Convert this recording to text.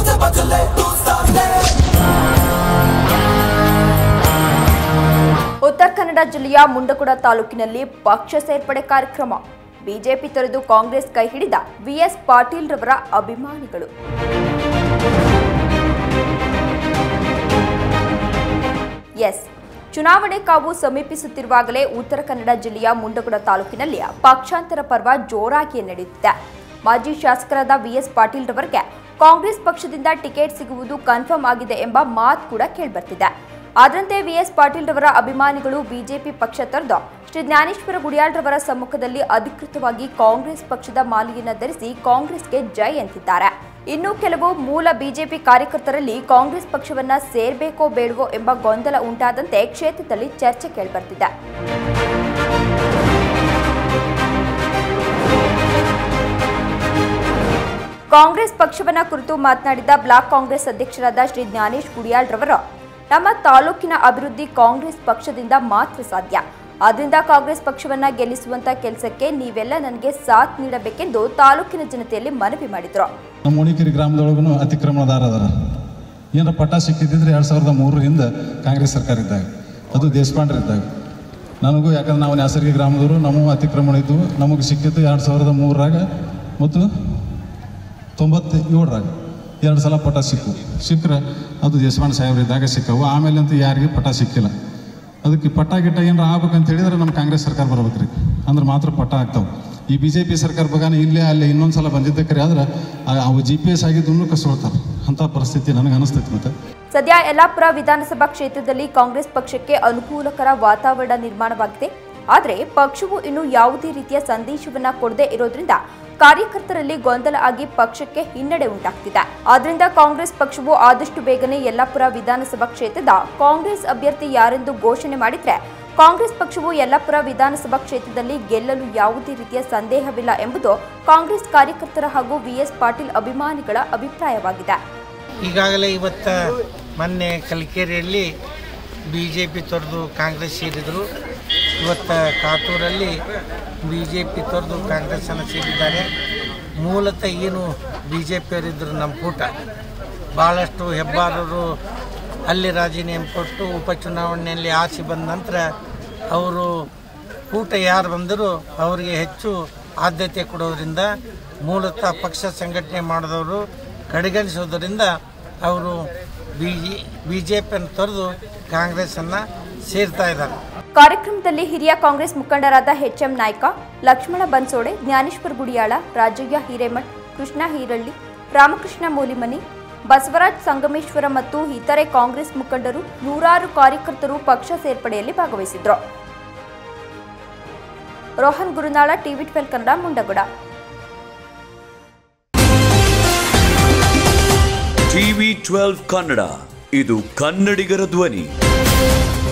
मुझे बदले तू सामने ಉತ್ತರ ಕನ್ನಡ ಜಿಲ್ಲೆಯ ಮುಂಡಗೋಡ ತಾಲೂಕಿನಲ್ಲಿ ಪಕ್ಷ ಸೇರ್ಪಡೆ ಕಾರ್ಯಕ್ರಮ ಬಿಜೆಪಿ ತೊರೆದು ಕಾಂಗ್ರೆಸ್ ಕೈ ಹಿಡಿದ ವಿಎಸ್ ಪಾಟೀಲ್ ರವರ ಅಭಿಮಾನಿಗಳು ಎಸ್ ಚುನಾವಣೆ ಕಾವು ಸಮೀಪಿಸುತ್ತಿರುವಾಗಲೇ ಉತ್ತರ ಕನ್ನಡ ಜಿಲ್ಲೆಯ ಮುಂಡಗೋಡ ತಾಲೂಕಿನಲ್ಲಿ ಪಕ್ಷಾಂತರ ಪರ್ವ ಜೋರಾಗಿ ನಡೆಯುತ್ತಿದೆ ಮಾಜಿ ಶಾಸಕರಾದ ವಿಎಸ್ ಪಾಟೀಲ್ ರವರಿಗೆ ಕಾಂಗ್ರೆಸ್ ಪಕ್ಷದಿಂದ ಟಿಕೆಟ್ ಸಿಗುವುದು ಕನ್ಫರ್ಮ್ ಆಗಿದೆ ಎಂಬ ಮಾತು ಕೂಡ ಕೇಳಿಬರ್ತಿದೆ ಅದರಂತೆ ವಿಎಸ್ ಪಾಟೀಲ್ ರವರ ಅಭಿಮಾನಿಗಳು ಬಿಜೆಪಿ ಪಕ್ಷ ತೊರೆದು ಶ್ರೀ ಜ್ಞಾನೇಶ್ವರ ಗುಡಿಯಾಳ್ ರವರ ಸಮ್ಮುಖದಲ್ಲಿ ಅಧಿಕೃತವಾಗಿ ಕಾಂಗ್ರೆಸ್ ಪಕ್ಷದ ಮಾಲೆಯನ್ನ ಧರಿಸಿ ಕಾಂಗ್ರೆಸ್ಗೆ ಜೈ ಅಂತಿದ್ದಾರೆ ಇನ್ನು ಕೆಲವು ಮೂಲ ಬಿಜೆಪಿ ಕಾರ್ಯಕರ್ತರಲ್ಲಿ ಕಾಂಗ್ರೆಸ್ ಪಕ್ಷವನ್ನ ಸೇರ್ಬೇಕೋ ಬೇಡವೋ ಎಂಬ ಗೊಂದಲ ಉಂಟಾದಂತೆ ಕ್ಷೇತ್ರದಲ್ಲಿ ಚರ್ಚೆ ಕೇಳಿಬರ್ತಿದೆ ಕಾಂಗ್ರೆಸ್ ಪಕ್ಷವನ್ನ ಕುರಿತು ಮಾತನಾಡಿದ ಬ್ಲಾಕ್ ಕಾಂಗ್ರೆಸ್ ಅಧ್ಯಕ್ಷರಾದ ಶ್ರೀ ಜ್ಞಾನೇಶ್ ಗುಡಿಯಾಳ್ ರವರು ನಮ್ಮ ತಾಲೂಕಿನ ಅಭಿವೃದ್ಧಿ ಕಾಂಗ್ರೆಸ್ ಪಕ್ಷದಿಂದ ಮಾತ್ರ ಸಾಧ್ಯ ಆದ್ರಿಂದ ಕಾಂಗ್ರೆಸ್ ಪಕ್ಷವನ್ನ ಗೆಲ್ಲಿಸುವಂತ ಕೆಲಸಕ್ಕೆ ನೀವೆಲ್ಲ ನನಗೆ ಸಾಥ್ ನೀಡಬೇಕೆಂದು ತಾಲೂಕಿನ ಜನತೆಯಲ್ಲಿ ಮನವಿ ಮಾಡಿದರು ನಮ್ಮ ಉಣಿಕೆರೆ ಗ್ರಾಮದೊಳಗೂ ಅತಿಕ್ರಮಣದಾರ ಅದಾರ ಏನಾರ ಪಟ್ಟ ಸಿಕ್ಕಿದ್ದಿದ್ರೆ ಎರಡು ಸಾವಿರದ ಮೂರರಿಂದ ಕಾಂಗ್ರೆಸ್ ಸರ್ಕಾರ ಇದ್ದಾಗ ಅದು ದೇಶಪಾಂಡ್ರ ಇದ್ದಾಗ ನನಗೂ ಯಾಕಂದ್ರೆ ನಾವು ನ್ಯಾಸರ್ಗಿ ಗ್ರಾಮದವರು ನಮಗೂ ಅತಿಕ್ರಮಣ ಇದ್ವು ನಮಗೆ ಸಿಕ್ಕಿದ್ದು ಎರಡು ಸಾವಿರದ ಮೂರರಾಗ ಮತ್ತು ತೊಂಬತ್ತು ಏಳರಾಗ ಎರಡು ಸಲ ಪಟ ಸಿಕ್ಕು ಸಿಕ್ಕರೆ ಅದು ದೇಶಪಾಂಡೆ ಸಾಹೇಬ್ರು ಇದ್ದಾಗ ಸಿಕ್ಕವು ಆಮೇಲೆ ಅಂತೂ ಯಾರಿಗೂ ಪಟ ಸಿಕ್ಕಿಲ್ಲ ಅದಕ್ಕೆ ಪಟ್ಟ ಗಿಟ್ಟ ಏನಾರ ಆಗ್ಬೇಕಂತ ಹೇಳಿದ್ರೆ ನಮ್ಮ ಕಾಂಗ್ರೆಸ್ ಸರ್ಕಾರ ಬರ್ಬೇಕು ರೀ ಅಂದ್ರೆ ಮಾತ್ರ ಪಟ್ಟ ಆಗ್ತಾವೆ ಈ ಬಿ ಜೆ ಪಿ ಸರ್ಕಾರ ಬಗಾನ ಇಲ್ಲೇ ಅಲ್ಲಿ ಇನ್ನೊಂದು ಸಲ ಬಂದಿದ್ದೆ ಕರೆ ಆದ್ರೆ ಆ- ಅವು ಜಿ ಪಿ ಎಸ್ ಆಗಿದ್ದನ್ನು ಕಸ್ಕೊಳ್ತಾರೆ ಅಂಥ ಪರಿಸ್ಥಿತಿ ನನಗೆ ಅನಿಸ್ತೈತಿ ಮತ್ತೆ ಸದ್ಯ ಯಲ್ಲಾಪುರ ವಿಧಾನಸಭಾ ಕ್ಷೇತ್ರದಲ್ಲಿ ಕಾಂಗ್ರೆಸ್ ಪಕ್ಷಕ್ಕೆ ಅನುಕೂಲಕರ ವಾತಾವರಣ ನಿರ್ಮಾಣವಾಗಿದೆ ಆದರೆ ಪಕ್ಷವು ಇನ್ನು ಯಾವುದೇ ರೀತಿಯ ಸಂದೇಶವನ್ನ ಕೊಡದೇ ಇರೋದ್ರಿಂದ ಕಾರ್ಯಕರ್ತರಲ್ಲಿ ಗೊಂದಲ ಆಗಿ ಪಕ್ಷಕ್ಕೆ ಹಿನ್ನಡೆ ಉಂಟಾಗ್ತಿದೆ ಆದ್ರಿಂದ ಕಾಂಗ್ರೆಸ್ ಪಕ್ಷವು ಆದಷ್ಟು ಬೇಗನೆ ಯಲ್ಲಾಪುರ ವಿಧಾನಸಭಾ ಕ್ಷೇತ್ರದ ಕಾಂಗ್ರೆಸ್ ಅಭ್ಯರ್ಥಿ ಯಾರೆಂದು ಘೋಷಣೆ ಮಾಡಿದ್ರೆ ಕಾಂಗ್ರೆಸ್ ಪಕ್ಷವು ಯಲ್ಲಾಪುರ ವಿಧಾನಸಭಾ ಕ್ಷೇತ್ರದಲ್ಲಿ ಗೆಲ್ಲಲು ಯಾವುದೇ ರೀತಿಯ ಸಂದೇಹವಿಲ್ಲ ಎಂಬುದು ಕಾಂಗ್ರೆಸ್ ಕಾರ್ಯಕರ್ತರ ಹಾಗೂ ವಿಎಸ್ ಪಾಟೀಲ್ ಅಭಿಮಾನಿಗಳ ಅಭಿಪ್ರಾಯವಾಗಿದೆ ಈಗಾಗಲೇ ಇವತ್ತು ಮೊನ್ನೆ ಕಲಿಕೇರಿಯಲ್ಲಿ ಬಿ ಜೆ ಪಿ ತೊರೆದು ಕಾಂಗ್ರೆಸ್ ಸೇರಿದರು ಇವತ್ತು ಕಾತೂರಲ್ಲಿ ಬಿ ಜೆ ಪಿ ತೊರೆದು ಕಾಂಗ್ರೆಸ್ಸನ್ನು ಸೇರಿದ್ದಾರೆ ಮೂಲತಃ ಏನು ಬಿ ಜೆ ಪಿಯವರಿದ್ದರು ನಮ್ಮ ಕೂಟ ಭಾಳಷ್ಟು ಹೆಬ್ಬಾರರು ಅಲ್ಲಿ ರಾಜೀನಾಮೆ ಕೊಟ್ಟು ಉಪಚುನಾವಣೆಯಲ್ಲಿ ಆಸೆ ಬಂದ ನಂತರ ಅವರು ಕೂಟ ಯಾರು ಬಂದರೂ ಅವರಿಗೆ ಹೆಚ್ಚು ಆದ್ಯತೆ ಕೊಡೋದ್ರಿಂದ ಮೂಲತಃ ಪಕ್ಷ ಸಂಘಟನೆ ಮಾಡಿದವರು ಕಡೆಗಣಿಸೋದರಿಂದ ಅವರು ಬಿ ಜೆ ಬಿ ಜೆ ಪಿಯನ್ನು ತೊರೆದು ಕಾಂಗ್ರೆಸ್ಸನ್ನು ಸೇರ್ತಾ ಇದ್ದಾರೆ ಕಾರ್ಯಕ್ರಮದಲ್ಲಿ ಹಿರಿಯ ಕಾಂಗ್ರೆಸ್ ಮುಖಂಡರಾದ ಎಚ್ಎಂ ನಾಯ್ಕ ಲಕ್ಷ್ಮಣ ಬನ್ಸೋಡೆ ಜ್ಞಾನೇಶ್ವರ ಗುಡಿಯಾಳ ರಾಜಯ್ಯ ಹಿರೇಮಠ್ ಕೃಷ್ಣ ಹೀರಳ್ಳಿ ರಾಮಕೃಷ್ಣ ಮೂಲಿಮನಿ ಬಸವರಾಜ್ ಸಂಗಮೇಶ್ವರ ಮತ್ತು ಇತರೆ ಕಾಂಗ್ರೆಸ್ ಮುಖಂಡರು ನೂರಾರು ಕಾರ್ಯಕರ್ತರು ಪಕ್ಷ ಸೇರ್ಪಡೆಯಲ್ಲಿ ಭಾಗವಹಿಸಿದ್ರು Rohan Gurunal TV twelve Kannada Mundgod TV twelve Kannada ಇದು ಕನ್ನಡಿಗರ ಧ್ವನಿ